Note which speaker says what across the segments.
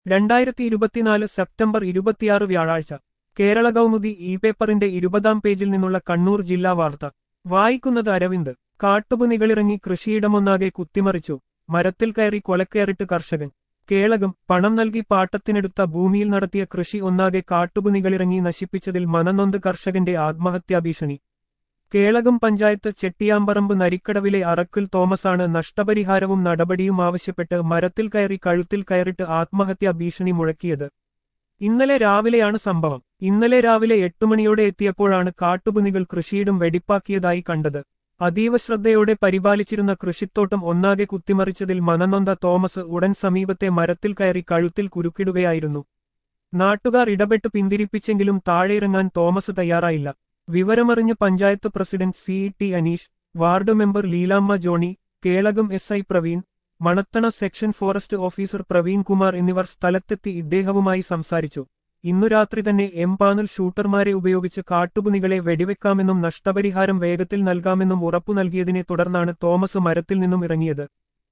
Speaker 1: രണ്ടായിരത്തി ഇരുപത്തിനാല് സെപ്റ്റംബർ ഇരുപത്തിയാറ് വ്യാഴാഴ്ച കേരള കൗമുദി ഇ പേപ്പറിന്റെ ഇരുപതാം പേജിൽ നിന്നുള്ള കണ്ണൂർ ജില്ലാ വാർത്ത വായിക്കുന്നത് അരവിന്ദ് കാട്ടുപുനികളിറങ്ങി കൃഷിയിടമൊന്നാകെ കുത്തിമറിച്ചു മരത്തിൽ കയറി കൊലക്കയറിട്ട് കർഷകൻ കേളകം പണം നൽകി പാട്ടത്തിനെടുത്ത ഭൂമിയിൽ നടത്തിയ കൃഷി ഒന്നാകെ കാട്ടുപുനികളിറങ്ങി നശിപ്പിച്ചതിൽ മനനൊന്ത് കർഷകന്റെ ആത്മഹത്യാഭീഷണി കേളകം പഞ്ചായത്ത് ചെട്ടിയാമ്പറമ്പ് നരിക്കടവിലെ അറക്കിൽ തോമസാണ് നഷ്ടപരിഹാരവും നടപടിയും ആവശ്യപ്പെട്ട് മരത്തിൽ കയറി കഴുത്തിൽ കയറിട്ട് ആത്മഹത്യാ ഭീഷണി മുഴക്കിയത് ഇന്നലെ രാവിലെയാണ് സംഭവം ഇന്നലെ രാവിലെ എട്ടുമണിയോടെ എത്തിയപ്പോഴാണ് കാട്ടുപുനികൾ കൃഷിയിടം വെടിപ്പാക്കിയതായി കണ്ടത് അതീവ ശ്രദ്ധയോടെ പരിപാലിച്ചിരുന്ന കൃഷിത്തോട്ടം ഒന്നാകെ കുത്തിമറിച്ചതിൽ മനനൊന്ത തോമസ് ഉടൻ സമീപത്തെ മരത്തിൽ കയറി കഴുത്തിൽ കുരുക്കിടുകയായിരുന്നു നാട്ടുകാർ ഇടപെട്ട് പിന്തിരിപ്പിച്ചെങ്കിലും താഴെയിറങ്ങാൻ തോമസ് തയ്യാറായില്ല വിവരമറിഞ്ഞ് panchayat president C T Aneesh ward member Leelamma Johny Kelakam S I Praveen Manathana section forest officer Praveen Kumar എന്നിവർ സ്ഥലത്തെത്തി ഇദ്ദേഹവുമായി സംസാരിച്ചു ഇന്നു രാത്രി തന്നെ എംപാനൽ ഷൂട്ടർമാരെ ഉപയോഗിച്ച് കാട്ടുപുനികളെ വെടിവെക്കാമെന്നും നഷ്ടപരിഹാരം വേഗത്തിൽ നൽകാമെന്നും ഉറപ്പു നൽകിയതിനെ തുടർന്നാണ് തോമസ് മരത്തിൽ നിന്നും ഇറങ്ങിയത്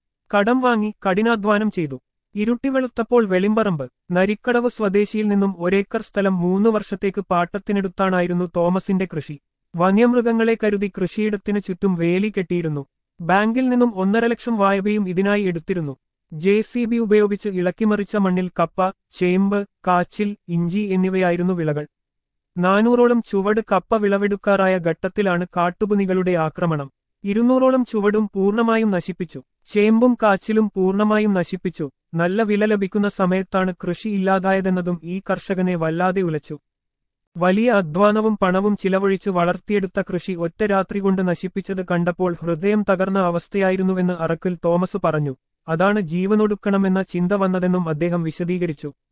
Speaker 1: കടം വാങ്ങി കഠിനാധ്വാനം ചെയ്തു ഇരുട്ടി വെളുത്തപ്പോൾ വെളിമ്പറമ്പ് നരിക്കടവ് സ്വദേശിയിൽ നിന്നും ഒരേക്കർ സ്ഥലം മൂന്നു വർഷത്തേക്ക് പാട്ടത്തിനെടുത്താണായിരുന്നു തോമസിന്റെ കൃഷി വന്യമൃഗങ്ങളെ കരുതി കൃഷിയിടത്തിനു ചുറ്റും വേലി കെട്ടിയിരുന്നു ബാങ്കിൽ നിന്നും ഒന്നര ലക്ഷം വായ്പയും ഇതിനായി എടുത്തിരുന്നു ജെ സി ബി ഉപയോഗിച്ച് ഇളക്കിമറിച്ച മണ്ണിൽ കപ്പ ചേമ്പ് കാച്ചിൽ ഇഞ്ചി എന്നിവയായിരുന്നു വിളകൾ നാനൂറോളം ചുവട് കപ്പ വിളവെടുക്കാറായ ഘട്ടത്തിലാണ് കാട്ടുപുനികളുടെ ആക്രമണം ഇരുന്നൂറോളം ചുവടും പൂർണ്ണമായും നശിപ്പിച്ചു ചേമ്പും കാച്ചിലും പൂർണ്ണമായും നശിപ്പിച്ചു നല്ല വില ലഭിക്കുന്ന സമയത്താണ് കൃഷി ഇല്ലാതായതെന്നതും ഈ കർഷകനെ വല്ലാതെ ഉലച്ചു വലിയ അധ്വാനവും പണവും ചിലവഴിച്ച് വളർത്തിയെടുത്ത കൃഷി ഒറ്റ രാത്രി കൊണ്ട് നശിപ്പിച്ചത് കണ്ടപ്പോൾ ഹൃദയം തകർന്ന അവസ്ഥയായിരുന്നുവെന്ന് അറക്കിൽ തോമസ് പറഞ്ഞു അതാണ് ജീവനൊടുക്കണമെന്ന ചിന്ത വന്നതെന്നും അദ്ദേഹം വിശദീകരിച്ചു